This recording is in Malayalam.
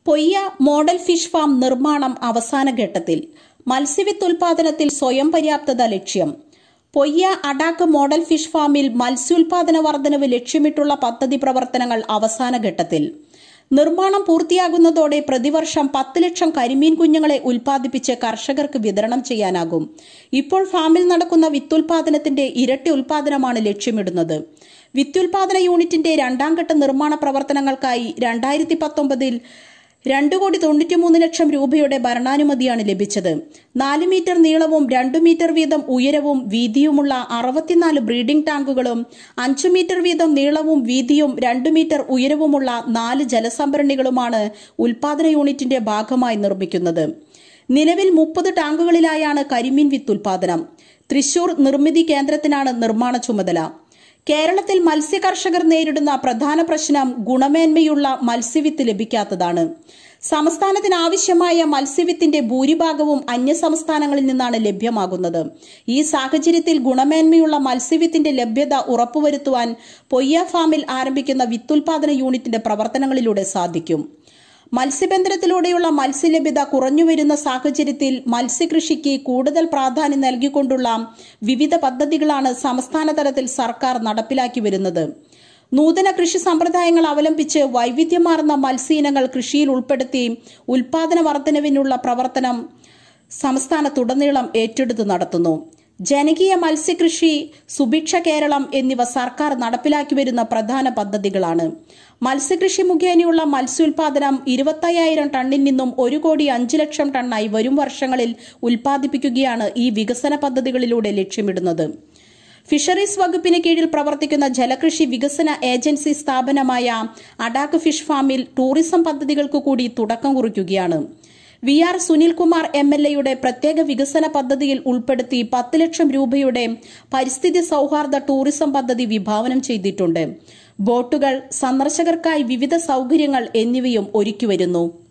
പൊയ്യ മോഡൽ ഫിഷ് ഫാം നിർമ്മാണം അവസാന ഘട്ടത്തിൽ മത്സ്യവിത്ത് ഉൽപാദനത്തിൽ സ്വയം പര്യാപ്തത ലക്ഷ്യം പൊയ്യ അഡാക്ക് മോഡൽ ഫിഷ് ഫാമിൽ മത്സ്യോൽപാദന വർധനവ് ലക്ഷ്യമിട്ടുള്ള പദ്ധതി പ്രവർത്തനങ്ങൾ അവസാന ഘട്ടത്തിൽ നിർമ്മാണം പൂർത്തിയാകുന്നതോടെ പ്രതിവർഷം പത്ത് ലക്ഷം കരിമീൻ കുഞ്ഞുങ്ങളെ ഉൽപ്പാദിപ്പിച്ച് കർഷകർക്ക് വിതരണം ചെയ്യാനാകും ഇപ്പോൾ ഫാമിൽ നടക്കുന്ന വിത്തുൽപാദനത്തിന്റെ ഇരട്ടി ഉൽപാദനമാണ് ലക്ഷ്യമിടുന്നത് വിത്തുൽപാദന യൂണിറ്റിന്റെ രണ്ടാം ഘട്ട നിർമ്മാണ പ്രവർത്തനങ്ങൾക്കായി രണ്ടായിരത്തി പത്തൊമ്പതിൽ രണ്ട് കോടി തൊണ്ണൂറ്റിമൂന്ന് ലക്ഷം രൂപയുടെ ഭരണാനുമതിയാണ് ലഭിച്ചത് നാല് മീറ്റർ നീളവും രണ്ടു മീറ്റർ വീതം ഉയരവും വീതിയുമുള്ള അറുപത്തിനാല് ബ്രീഡിംഗ് ടാങ്കുകളും അഞ്ചു മീറ്റർ വീതം നീളവും വീതിയും രണ്ടു മീറ്റർ ഉയരവുമുള്ള നാല് ജലസംഭരണികളുമാണ് ഉൽപാദന യൂണിറ്റിന്റെ ഭാഗമായി നിർമ്മിക്കുന്നത് നിലവിൽ മുപ്പത് ടാങ്കുകളിലായാണ് കരിമീൻ വിത്ത് ഉൽപാദനം തൃശൂർ നിർമ്മിതി കേന്ദ്രത്തിനാണ് നിർമ്മാണ ചുമതല കേരളത്തിൽ മത്സ്യ കർഷകർ നേരിടുന്ന പ്രധാന പ്രശ്നം ഗുണമേന്മയുള്ള മത്സ്യവിത്ത് ലഭിക്കാത്തതാണ് സംസ്ഥാനത്തിന് ആവശ്യമായ മത്സ്യവിത്തിന്റെ ഭൂരിഭാഗവും അന്യ സംസ്ഥാനങ്ങളിൽ നിന്നാണ് ലഭ്യമാകുന്നത് ഈ സാഹചര്യത്തിൽ ഗുണമേന്മയുള്ള മത്സ്യവിത്തിന്റെ ലഭ്യത ഉറപ്പുവരുത്തുവാൻ പൊയ്യ ഫാമിൽ ആരംഭിക്കുന്ന വിത്തുൽപാദന യൂണിറ്റിന്റെ പ്രവർത്തനങ്ങളിലൂടെ സാധിക്കും മത്സ്യബന്ധനത്തിലൂടെയുള്ള മത്സ്യലഭ്യത കുറഞ്ഞുവരുന്ന സാഹചര്യത്തിൽ മത്സ്യകൃഷിക്ക് കൂടുതൽ പ്രാധാന്യം നൽകിക്കൊണ്ടുള്ള വിവിധ പദ്ധതികളാണ് സംസ്ഥാന തലത്തിൽ സർക്കാർ നടപ്പിലാക്കി വരുന്നത് നൂതന കൃഷി സമ്പ്രദായങ്ങൾ അവലംബിച്ച് വൈവിധ്യമാർന്ന മത്സ്യ കൃഷിയിൽ ഉൾപ്പെടുത്തി ഉൽപാദന വർധനവിനുള്ള പ്രവർത്തനം സംസ്ഥാനത്തുടനീളം ഏറ്റെടുത്ത് നടത്തുന്നു ജനകീയ മത്സ്യകൃഷി സുഭിക്ഷ കേരളം എന്നിവ സർക്കാർ നടപ്പിലാക്കി വരുന്ന പ്രധാന പദ്ധതികളാണ് മത്സ്യകൃഷി മുഖേനയുള്ള മത്സ്യോൽപാദനം ഇരുപത്തയ്യായിരം ടണ്ണിൽ നിന്നും ഒരു കോടി അഞ്ച് ലക്ഷം ടണ്ണായി വരും വർഷങ്ങളിൽ ഉൽപ്പാദിപ്പിക്കുകയാണ് ഈ വികസന പദ്ധതികളിലൂടെ ലക്ഷ്യമിടുന്നത് ഫിഷറീസ് വകുപ്പിന് കീഴിൽ പ്രവർത്തിക്കുന്ന ജലകൃഷി വികസന ഏജൻസി സ്ഥാപനമായ അഡാക്ക് ഫിഷ് ഫാമിൽ ടൂറിസം പദ്ധതികൾക്ക് കൂടി തുടക്കം കുറിക്കുകയാണ് V R Sunilkumar M L എയുടെ പ്രത്യേക വികസന പദ്ധതിയിൽ ഉൾപ്പെടുത്തി പത്ത് ലക്ഷം രൂപയുടെ പരിസ്ഥിതി സൌഹാർദ്ദ ടൂറിസം പദ്ധതി വിഭാവനം ചെയ്തിട്ടുണ്ട് ബോട്ടുകൾ സന്ദർശകർക്കായി വിവിധ സൌകര്യങ്ങൾ എന്നിവയും ഒരുക്കിവരുന്നു